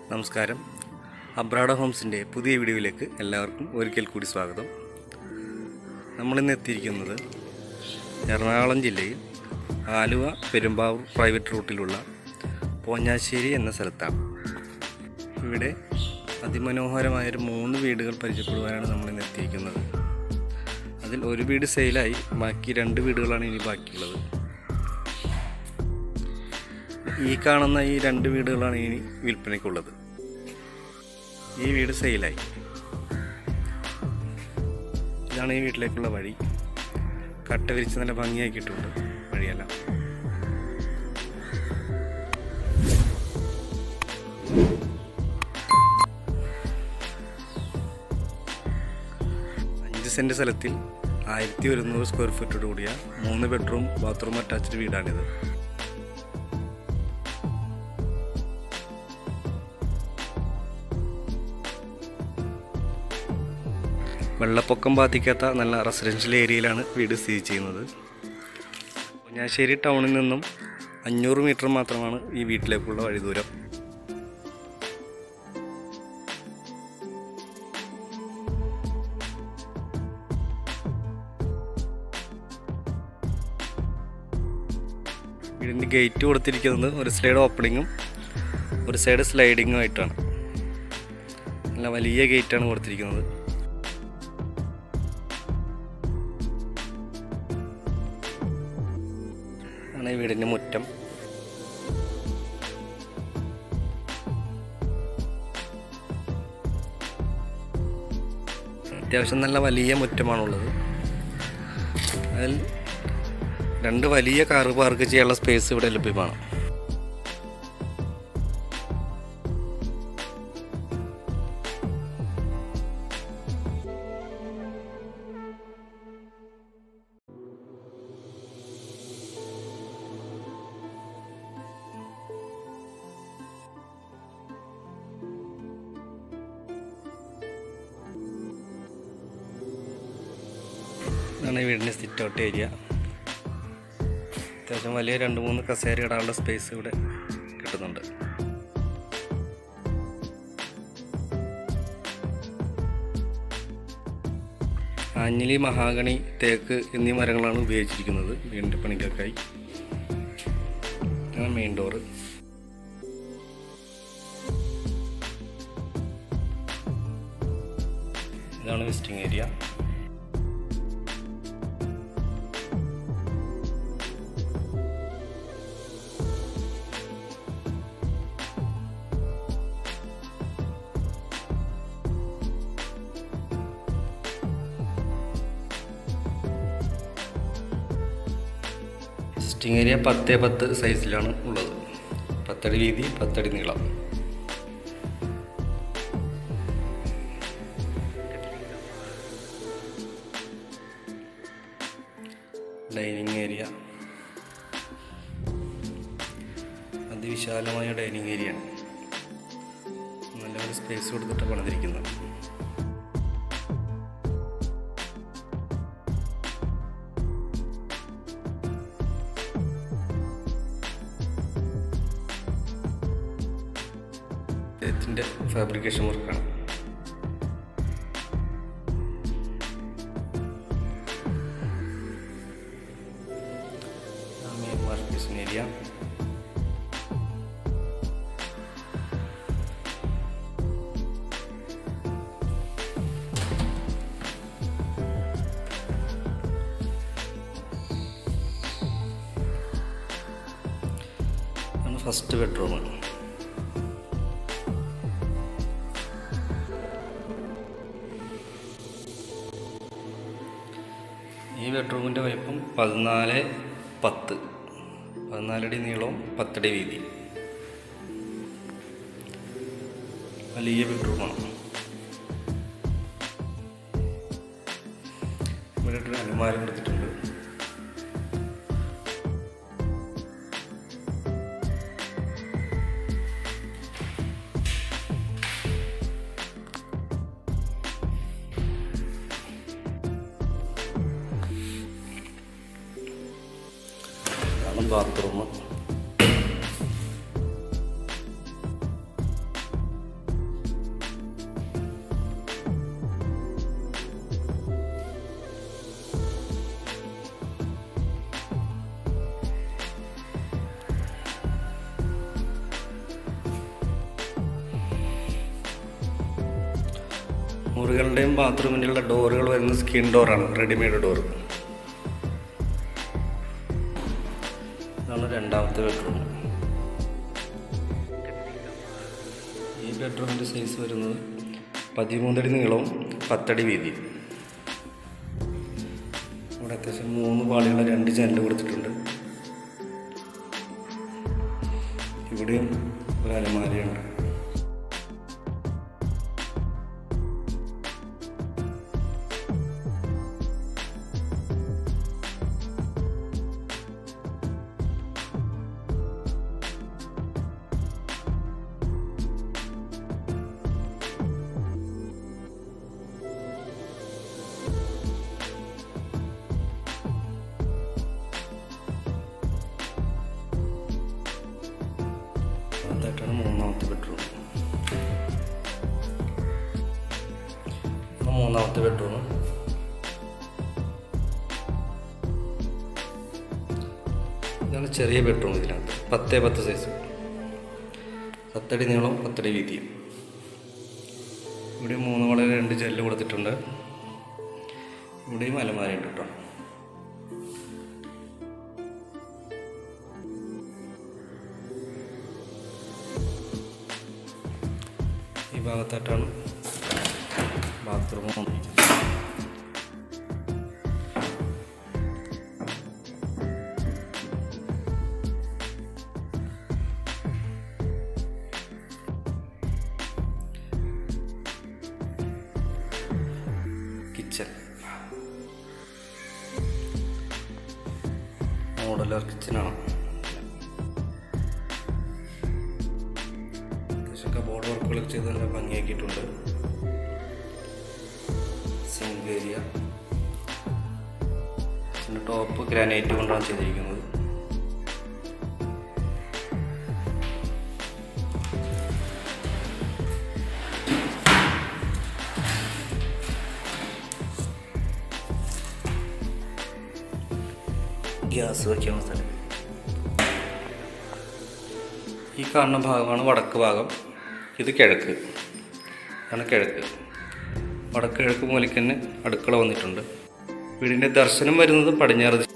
നമസ്കാരം അബ്രാഡ ഹോംസിൻ്റെ പുതിയ വീഡിയോയിലേക്ക് എല്ലാവർക്കും ഒരിക്കൽ കൂടി സ്വാഗതം നമ്മളിന്ന് എത്തിയിരിക്കുന്നത് എറണാകുളം ജില്ലയിൽ ആലുവ പെരുമ്പാവൂർ പ്രൈവറ്റ് റൂട്ടിലുള്ള പോഞ്ഞാശ്ശേരി എന്ന സ്ഥലത്താണ് ഇവിടെ അതിമനോഹരമായൊരു മൂന്ന് വീടുകൾ പരിചയപ്പെടുവാനാണ് നമ്മളിന്ന് എത്തിയിരിക്കുന്നത് അതിൽ ഒരു വീട് സെയിലായി ബാക്കി രണ്ട് വീടുകളാണ് ഇനി ബാക്കിയുള്ളത് ഈ കാണുന്ന ഈ രണ്ട് വീടുകളാണ് ഇനി വിൽപ്പനയ്ക്കുള്ളത് ഈ വീട് സെയിലായി ഇതാണ് ഈ വീട്ടിലേക്കുള്ള വഴി കട്ട വിരിച്ച് നല്ല ഭംഗിയാക്കിയിട്ടുണ്ട് വഴിയെല്ലാം അഞ്ച് സെൻറ്റ് സ്ഥലത്തിൽ ആയിരത്തി ഒരുന്നൂറ് സ്ക്വയർ ഫീറ്റോട് കൂടിയ മൂന്ന് ബെഡ്റൂം ബാത്റൂം അറ്റാച്ച്ഡ് വീടാണിത് വെള്ളപ്പൊക്കം ബാധിക്കാത്ത നല്ല റെസിഡൻഷ്യൽ ഏരിയയിലാണ് വീട് സ്ഥിതി ചെയ്യുന്നത് കുഞ്ഞാശ്ശേരി ടൗണിൽ നിന്നും അഞ്ഞൂറ് മീറ്റർ മാത്രമാണ് ഈ വീട്ടിലേക്കുള്ള വഴി ദൂരം വീടിൻ്റെ ഗേറ്റ് കൊടുത്തിരിക്കുന്നത് ഒരു സൈഡ് ഓപ്പണിങ്ങും ഒരു സൈഡ് സ്ലൈഡിങ്ങും ആയിട്ടാണ് നല്ല വലിയ ഗേറ്റാണ് കൊടുത്തിരിക്കുന്നത് ആണ് ഈ വീടിൻ്റെ മുറ്റം അത്യാവശ്യം നല്ല വലിയ മുറ്റമാണുള്ളത് അതിൽ രണ്ട് വലിയ കാറ് പാർക്ക് ചെയ്യാനുള്ള സ്പേസ് ഇവിടെ ലഭ്യമാണ് ഇതാണ് ഈ വീടിൻ്റെ സിറ്റ് ഔട്ട് ഏരിയ അത്യാവശ്യം വലിയ രണ്ട് മൂന്ന് കസേര ഇടാനുള്ള സ്പേസ് ഇവിടെ കിട്ടുന്നുണ്ട് ആഞ്ഞിലി മഹാഗണി തേക്ക് എന്നീ മരങ്ങളാണ് ഉപയോഗിച്ചിരിക്കുന്നത് വീടിൻ്റെ പണികൾക്കായി ഇതാണ് മെയിൻ ഡോറ് ഇതാണ് വിസിറ്റിംഗ് ഏരിയ സിറ്റിംഗ് ഏരിയ പത്ത് പത്ത് സൈസിലാണ് ഉള്ളത് പത്തടി വീതി പത്തടി നീളം ഡൈനിങ് ഏരിയ അതിവിശാലമായ ഡൈനിങ് ഏരിയയാണ് നല്ലൊരു സ്പേസ് കൊടുത്തിട്ട് പണിതിരിക്കുന്നത് ഇതിൻ്റെ ഫാബ്രിക്കേഷൻ വർക്കാണ് മെയിൻ മാർക്കേഷൻ ഏരിയ ആണ് ഫസ്റ്റ് ബെഡ്റൂം ഈ ബെഡ്റൂമിൻ്റെ വലിപ്പം പതിനാല് പത്ത് പതിനാലടി നീളവും പത്തടി വീതി വലിയ ബെഡ്റൂമാണ് ഇവിടെ ഒരു അലമാര കൊടുത്തിട്ടുണ്ട് ഇതാണ് ബാത്റൂം മുറികളുടെയും ബാത്റൂമിൻ്റെയുള്ള ഡോറുകൾ വരുന്ന സ്കിൻ ഡോറാണ് റെഡിമെയ്ഡ് ഡോർ ഇതാണ് രണ്ടാമത്തെ ബെഡ്റൂം ഈ ബെഡ്റൂമിൻ്റെ സൈസ് വരുന്നത് പതിമൂന്നടി നീളവും പത്തടി വീതിയും ഇവിടെ അത്യാവശ്യം മൂന്ന് പാളിയുള്ള രണ്ട് ജനൽ കൊടുത്തിട്ടുണ്ട് ഇവിടെയും ഒരു അലമാരയുണ്ട് അതായിട്ടാണ് മൂന്നാമത്തെ ബെഡ്റൂം ഇത് മൂന്നാമത്തെ ബെഡ്റൂം ഇതാണ് ചെറിയ ബെഡ്റൂം ഇതിനകത്ത് പത്തേ പത്ത് സൈസ് പത്തടി നീളം പത്തടി വീതിയും ഇവിടെ മൂന്ന് വളരെ രണ്ട് ജെല്ല് കൊടുത്തിട്ടുണ്ട് ഇവിടെയും അലമാരയുണ്ട് കേട്ടോ ഈ ഭാഗത്തായിട്ടാണ് ബാത്റൂം കിച്ചൺ മോഡലർ കിച്ചണാണ് അത്യാവശ്യം കബോർഡ് വർക്കുകളൊക്കെ ചെയ്ത് നല്ല ഭംഗിയാക്കിയിട്ടുണ്ട് സിങ്ക് ഏരിയ പിന്നെ ടോപ്പ് ഗ്രാനൈറ്റ് കൊണ്ടാണ് ചെയ്തിരിക്കുന്നത് ഗ്യാസ് വയ്ക്കാനുള്ള സ്ഥലം ഈ കാണുന്ന ഭാഗമാണ് വടക്ക് ഭാഗം ഇത് കിഴക്ക് ഇതാണ് കിഴക്ക് വടക്ക് കിഴക്ക് മൂലയ്ക്ക് തന്നെ അടുക്കള വന്നിട്ടുണ്ട് വീടിൻ്റെ ദർശനം വരുന്നത് പടിഞ്ഞാറ് ദിശ